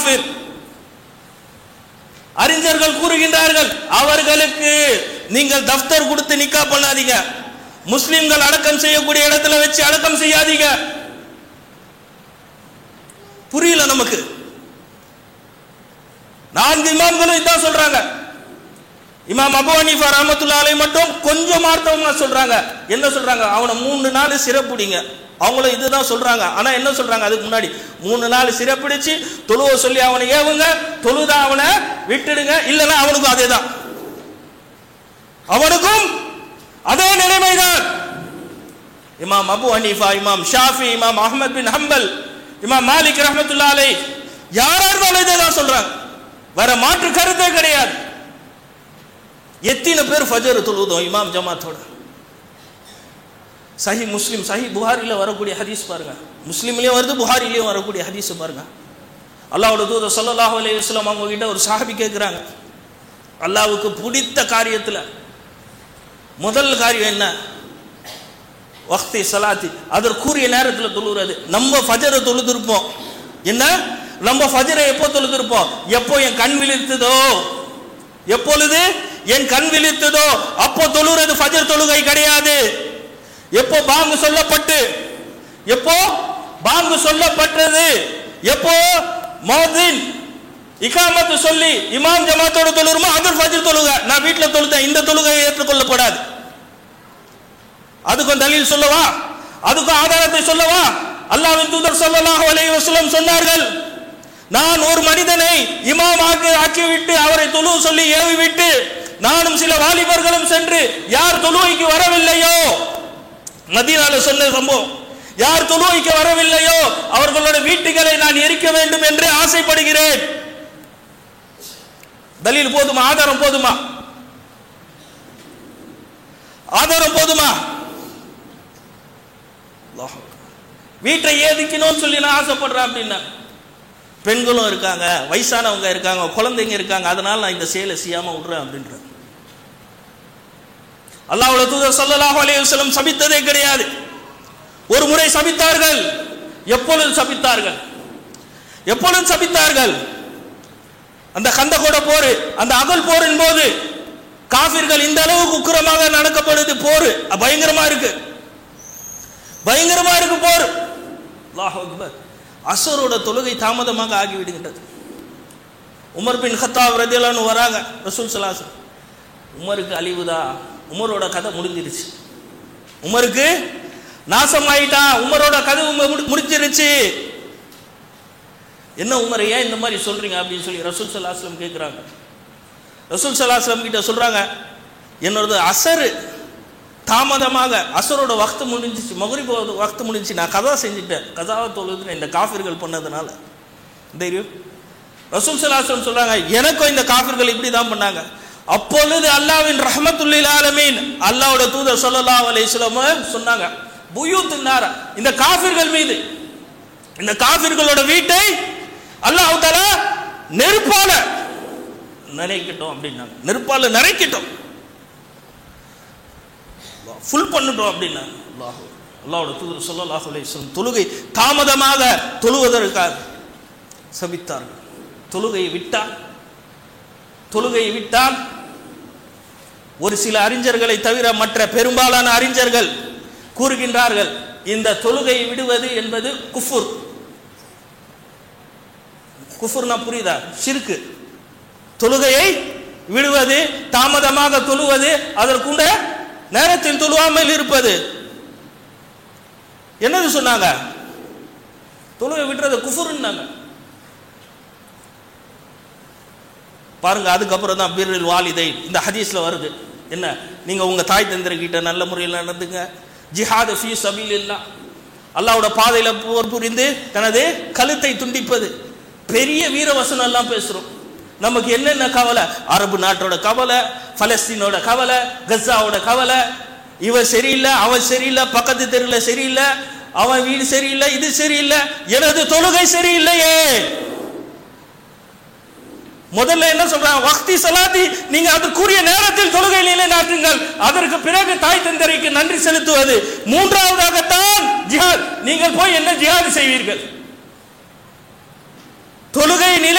காஃபிர் அறிஞர்கள் கூறுகின்றார்கள் அவர்களுக்கு நீங்கள் தஃப்தர் கொடுத்து நிக்கா பண்ணாதீங்க முஸ்லிம்கள் அடக்கம் செய்யக்கூடிய இடத்துல வச்சு அடக்கம் செய்யாதீங்க புரியல நமக்கு நான்கு இமாம்களும் இதான் சொல்றாங்க இமாம் அபு ஹனீஃபா ரஹ்மத்துல்லாஹி அலைஹி மட்டும் கொஞ்சம் மார்த்தவங்க சொல்றாங்க என்ன சொல்றாங்க அவனை மூணு நாள் சிறப்புடிங்க அவங்களும் இதுதான் சொல்றாங்க ஆனா என்ன சொல்றாங்க அதுக்கு முன்னாடி மூணு நாள் சிறப்பிடிச்சு தொழுவ சொல்லி அவனை ஏவுங்க தொழுதா அவனை விட்டுடுங்க இல்லைன்னா அவனுக்கும் அதே தான் அவனுக்கும் அதே நிலைமைதான் இமாம் அபு ஹனீஃபா இமாம் ஷாஃபி இமாம் அஹ்மத் பின் ஹம்பல் இமாம் மாலிக் ரஹ்மத்துல்லாஹி அலைஹி யாரா இருந்தாலும் இதே தான் சொல்றாங்க வேற மாற்று கருத்தே கிடையாது எத்தனை பேர் ஃபஜர் தொழுதோம் இமாம் ஜமாத்தோட சஹி முஸ்லிம் சஹி புகாரில வரக்கூடிய ஹதீஸ் பாருங்க முஸ்லிம்லயும் வருது புகாரிலயும் வரக்கூடிய ஹதீஸ் பாருங்க அல்லாஹ்வோட தூதர் ஸல்லல்லாஹு அலைஹி வஸல்லம் அவங்க கிட்ட ஒரு சாஹிபி கேட்குறாங்க அல்லாஹ்வுக்கு பிடித்த காரியத்துல முதல் காரியம் என்ன வக்தி சலாத்தி அதற்குரிய நேரத்தில் தொழுகிறது நம்ம ஃபஜரை தொழுதிருப்போம் என்ன நம்ம ஃபஜரை எப்போ தொழுதிருப்போம் எப்போ என் கண் விழித்ததோ எப்பொழுது என் கண் விழித்ததோ அப்போ தொழுகிறது ஃபஜர் தொழுகை கிடையாது எப்போ பாங்கு சொல்லப்பட்டு எப்போ பாங்கு சொல்லப்பட்டது எப்போ மோதின் இகாமத்து சொல்லி இமாம் ஜமாத்தோட தொழுகிறோமோ அது ஃபஜர் தொழுகை நான் வீட்டில் தொழுதேன் இந்த தொழுகை ஏற்றுக்கொள்ளப்படாது அதுக்கும் தலீல் சொல்லவா அதுக்கும் ஆதாரத்தை சொல்லவா அல்லாஹ்வின் தூதர் ஸல்லல்லாஹு அலைஹி வஸல்லம் சொன்னார்கள் நான் ஒரு மனிதனை இமாமாக ஆக்கிவிட்டு அவரை தொழு சொல்லி ஏவி விட்டு நானும் சில வாலிபர்களும் சென்று யார் தொழுவைக்கு வரவில்லையோ மதீனால சொன்ன சம்பவம் யார் தொழுவைக்கு வரவில்லையோ அவர்களோட வீட்டுகளை நான் எரிக்க வேண்டும் என்று ஆசைப்படுகிறேன் தலீல் போதுமா ஆதாரம் போதுமா ஆதாரம் போதுமா அல்லாஹ் வீட்டை ஏதிக்கணும்னு சொல்லி நான் ஆசைப்படுறேன் அப்படின்னா பெண்களும் இருக்காங்க வயசானவங்க இருக்காங்க குழந்தைங்க இருக்காங்க அதனால நான் இந்த செயலை செய்யாம விடுறேன் அப்படின்ற அல்லாஹ்வுடைய தூதர் ஸல்லல்லாஹு அலைஹி வஸல்லம் சபித்ததே கிடையாது ஒரு முறை சபித்தார்கள் எப்பொழுது சபித்தார்கள் எப்பொழுது சபித்தார்கள் அந்த கந்தகோட போர் அந்த அகல் போரின் போது காபிர்கள் இந்த அளவுக்கு உக்கிரமாக நடக்கப்படுது போர் பயங்கரமா இருக்கு பயங்கரமா இருக்கு போர் அல்லாஹ் அக்பர் அசரோட தொழுகை தாமதமாக ஆகிவிடுகின்றது உமர் பின் ஹத்தாப் ரதியலான்னு வராங்க ரசூல் சலாசம் உமருக்கு அழிவுதா உமரோட கதை முடிஞ்சிருச்சு உமருக்கு நாசம் ஆயிட்டான் உமரோட கதை உம- முடிஞ்சிருச்சு என்ன உமர் ஏன் இந்த மாதிரி சொல்றீங்க அப்படின்னு சொல்லி ரசூல் சலாஸ்லம் கேட்குறாங்க ரசூல் சலாஸ்லம் கிட்ட சொல்றாங்க என்னோடது அசரு தாமதமாக அசரோட வக்து முடிஞ்சிச்சு மகுரிப் வக்து முடிஞ்சிச்சு நான் கதா செஞ்சுட்டேன் கதாவை தொழுது இந்த காஃபிர்கள் பண்ணதுனால தெரியும் ரசூல் சலாஸ்லம் சொல்றாங்க எனக்கும் இந்த காஃபிர்கள் இப்படி தான் பண்ணாங்க அப்பொழுது அல்லாவின் ரஹமத்துல்லில் ஆலமீன் அல்லாவோட தூதர் ஸல்லல்லாஹு அலைஹி வஸல்லம் சொன்னாங்க புயூத்து நார இந்த காஃபிர்கள் மீது இந்த காஃபிர்களோட வீட்டை அல்லாஹ் தஆலா நெருப்பால நினைக்கட்டும் அப்படின்னாங்க நெருப்பால நிறைக்கட்டும் ஃபுல் பண்ணட்டும் அப்படின்னாங்க அல்லாஹ் அல்லாஹ்வோட தூதர் ஸல்லல்லாஹு அலைஹி வஸல்லம் தொழுகை தாமதமாக தொழுவதற்காக சபித்தார்கள் தொழுகையை விட்டால் தொழுகையை விட்டால் ஒரு சில அறிஞர்களை தவிர மற்ற பெரும்பாலான அறிஞர்கள் கூறுகின்றார்கள் இந்த தொழுகையை விடுவது என்பது குஃபுர் குஃபுர்னா புரியுதா ஷிர்கு தொழுகையை விடுவது தாமதமாக தொழுவது அதற்குண்ட நேரத்தில் தொழுவாமல் இருப்பது என்னது சொன்னாங்க தொழுகை விடுறது குஃபுர்னாங்க பாருங்க அதுக்கப்புறம் தான் பிரில் வாலிதை இந்த ஹதீஸ்ல வருது என்ன நீங்க உங்க தாய் தந்திரகிட்ட நல்ல முறையில் நடந்துங்க ஜிஹாத் ஃபீ சபீலில்லா அல்லாஹ்வோட பாதையில போர் புரிந்து தனது கழுத்தை துண்டிப்பது பெரிய வீரவசனம் எல்லாம் பேசுறோம் நமக்கு என்னென்ன கவலை அரபு நாட்டோட கவலை பலஸ்தீனோட கவலை கஸாவோட கவலை இவன் சரியில்லை அவன் சரியில்லை பக்கத்து தெருவில் சரியில்லை அவன் வீடு சரியில்லை இது சரியில்லை எனது தொழுகை சரியில்லையே முதல்ல என்ன சொல்றாங்க வக்தி சலாத்தி நீங்க அதுக்குரிய நேரத்தில் தொழுகை நிலைநாட்டுங்கள் அதற்கு பிறகு தாய் தந்தரைக்கு நன்றி செலுத்துவது மூன்றாவதாகத்தான் ஜிஹாத் நீங்கள் போய் என்ன ஜிஹாத் செய்வீர்கள் தொழுகை நிலை